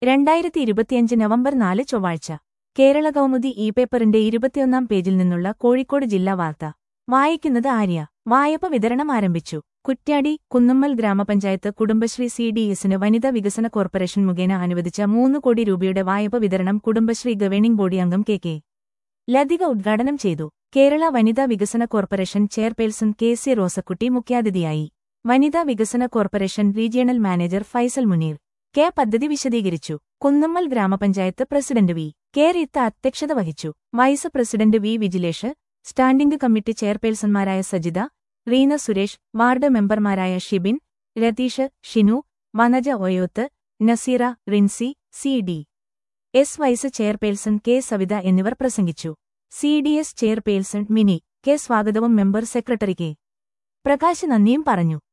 രണ്ടായിരത്തി ഇരുപത്തിയഞ്ച് നവംബർ നാല് ചൊവ്വാഴ്ച കേരള കൗമുദി ഇ പേപ്പറിന്റെ ഇരുപത്തിയൊന്നാം പേജിൽ നിന്നുള്ള കോഴിക്കോട് ജില്ലാ വാർത്ത വായിക്കുന്നത് ആര്യ വായ്പ വിതരണം ആരംഭിച്ചു കുറ്റ്യാടി കുന്നമ്മൽ ഗ്രാമപഞ്ചായത്ത് കുടുംബശ്രീ സി ഡി എസിന് വനിതാ വികസന കോർപ്പറേഷൻ മുഖേന അനുവദിച്ച മൂന്ന് കോടി രൂപയുടെ വായ്പ വിതരണം കുടുംബശ്രീ ഗവേണിംഗ് ബോഡി അംഗം കെ കെ ലതിക ഉദ്ഘാടനം ചെയ്തു കേരള വനിതാ വികസന corporation chairperson K C Rosakutty മുഖ്യാതിഥിയായി വനിതാ വികസന corporation regional manager Faisal Muneer K പദ്ധതി വിശദീകരിച്ചു കുന്നമ്മൽ ഗ്രാമപഞ്ചായത്ത് പ്രസിഡന്റ് വി കെ റീത്ത അധ്യക്ഷത വഹിച്ചു vice president V Vijilesh standing committee ചെയർപേഴ്സൺമാരായ സജിത റീന സുരേഷ് വാർഡ് മെമ്പർമാരായ Shibin Ratheesh Shinu Vanaja Oyoth Naseera Rincy C D S vice chairperson K Savitha എന്നിവർ പ്രസംഗിച്ചു C D S chairperson Mini K സ്വാഗതവും മെമ്പർ സെക്രട്ടറി കെ പ്രകാശ് നന്ദിയും പറഞ്ഞു